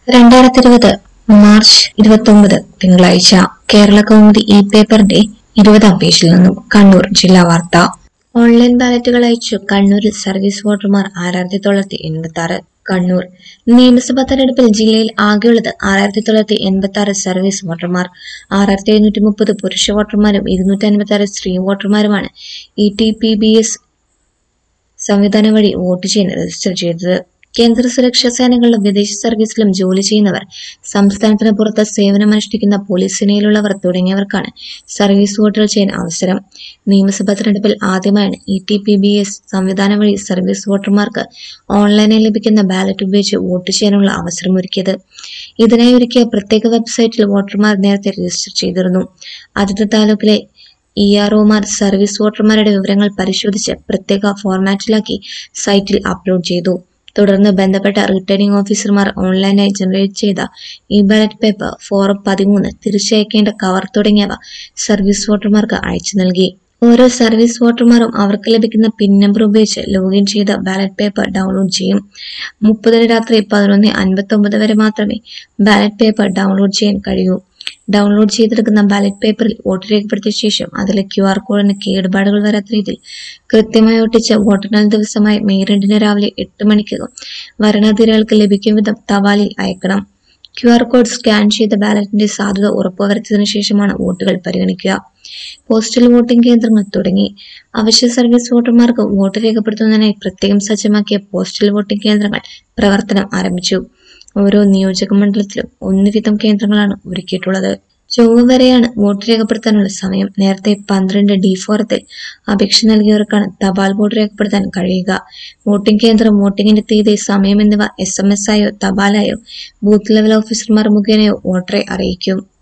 രണ്ടായിരത്തി ഇരുപത് മാർച്ച് ഇരുപത്തി ഒമ്പത് തിങ്കളാഴ്ച കേരള കൗമുദി ഇ പേപ്പറിന്റെ ഇരുപതാം പേജിൽ നിന്നും കണ്ണൂർ ജില്ലാ വാർത്ത ഓൺലൈൻ ബാലറ്റുകൾ അയച്ചു കണ്ണൂരിൽ സർവീസ് വോട്ടർമാർ ആറായിരത്തി തൊള്ളായിരത്തി എൺപത്തി ആറ് കണ്ണൂർ നിയമസഭാ തെരഞ്ഞെടുപ്പിൽ ജില്ലയിൽ ആകെയുള്ളത് ആറായിരത്തി തൊള്ളായിരത്തി എൺപത്തി ആറ് സർവീസ് വോട്ടർമാർ ആറായിരത്തി എഴുന്നൂറ്റി മുപ്പത് പുരുഷ വോട്ടർമാരും ഇരുന്നൂറ്റി അൻപത്തി ആറ് സ്ത്രീ വോട്ടർമാരുമാണ് E T P B S സംവിധാനം വഴി വോട്ട് ചെയ്യാൻ രജിസ്റ്റർ ചെയ്തത് കേന്ദ്ര സുരക്ഷാ സേനകളിലും വിദേശ സർവീസിലും ജോലി ചെയ്യുന്നവർ സംസ്ഥാനത്തിന് പുറത്ത് സേവനമനുഷ്ഠിക്കുന്ന പോലീസ് സേനയിലുള്ളവർ തുടങ്ങിയവർക്കാണ് സർവീസ് വോട്ടുകൾ ചെയ്യാൻ അവസരം നിയമസഭാ തെരഞ്ഞെടുപ്പിൽ ആദ്യമായാണ് E T P B S സംവിധാനം വഴി സർവീസ് വോട്ടർമാർക്ക് ഓൺലൈനിൽ ലഭിക്കുന്ന ബാലറ്റ് ഉപയോഗിച്ച് വോട്ട് ചെയ്യാനുള്ള അവസരമൊരുക്കിയത് ഇതിനായി ഒരുക്കിയ പ്രത്യേക വെബ്സൈറ്റിൽ വോട്ടർമാർ നേരത്തെ രജിസ്റ്റർ ചെയ്തിരുന്നു അതത് താലൂക്കിലെ ഇ ആർ ഒമാർ സർവീസ് വോട്ടർമാരുടെ വിവരങ്ങൾ പരിശോധിച്ച് പ്രത്യേക ഫോർമാറ്റിലാക്കി സൈറ്റിൽ അപ്ലോഡ് ചെയ്തു തുടർന്ന് ബന്ധപ്പെട്ട റിട്ടേണിംഗ് ഓഫീസർമാർ ഓൺലൈനായി ജനറേറ്റ് ചെയ്ത ഇ ബാലറ്റ് പേപ്പർ ഫോറം പതിമൂന്ന് തിരിച്ചയക്കേണ്ട കവർ തുടങ്ങിയവ സർവീസ് വോട്ടർമാർക്ക് അയച്ചു നൽകി ഓരോ സർവീസ് വോട്ടർമാരും അവർക്ക് ലഭിക്കുന്ന പിൻ നമ്പർ ഉപയോഗിച്ച് ലോഗിൻ ചെയ്ത ബാലറ്റ് പേപ്പർ ഡൗൺലോഡ് ചെയ്യും മുപ്പതിന് രാത്രി പതിനൊന്ന് അൻപത്തി ഒമ്പത് വരെ മാത്രമേ ബാലറ്റ് പേപ്പർ ഡൗൺലോഡ് ചെയ്യാൻ കഴിയൂ ഡൗൺലോഡ് ചെയ്തെടുക്കുന്ന ബാലറ്റ് പേപ്പറിൽ വോട്ട് രേഖപ്പെടുത്തിയ ശേഷം അതിലെ ക്യു ആർ കോഡിന് കേടുപാടുകൾ വരാത്ത രീതിയിൽ കൃത്യമായി ഒട്ടിച്ച് വോട്ടെണ്ണൽ ദിവസമായ മെയ് രണ്ടിന് രാവിലെ എട്ട് മണിക്കകം വരണാധികാരികൾക്ക് ലഭിക്കും വിധം തപാലിൽ അയക്കണം ക്യു ആർ കോഡ് സ്കാൻ ചെയ്ത ബാലറ്റിന്റെ സാധുത ഉറപ്പുവരുത്തിയതിനു ശേഷമാണ് വോട്ടുകൾ പരിഗണിക്കുക പോസ്റ്റൽ വോട്ടിംഗ് കേന്ദ്രങ്ങൾ തുടങ്ങി അവശ്യ സർവീസ് വോട്ടർമാർക്ക് വോട്ട് രേഖപ്പെടുത്തുന്നതിനായി പ്രത്യേകം സജ്ജമാക്കിയ പോസ്റ്റൽ വോട്ടിംഗ് കേന്ദ്രങ്ങൾ പ്രവർത്തനം ആരംഭിച്ചു ഓരോ നിയോജക മണ്ഡലത്തിലും ഒന്ന് വീതം കേന്ദ്രങ്ങളാണ് ഒരുക്കിയിട്ടുള്ളത് ചൊവ്വ വരെയാണ് വോട്ട് രേഖപ്പെടുത്താനുള്ള സമയം നേരത്തെ പന്ത്രണ്ട് ഡി ഫോറത്തിൽ അപേക്ഷ നൽകിയവർക്കാണ് തപാൽ വോട്ട് രേഖപ്പെടുത്താൻ കഴിയുക വോട്ടിംഗ് കേന്ദ്രം വോട്ടിംഗിന്റെ തീയതി സമയം എന്നിവ എസ് എം എസ് ആയോ തപാലായോ ബൂത്ത് ലെവൽ ഓഫീസർമാർ മുഖേനയോ വോട്ടറെ അറിയിക്കും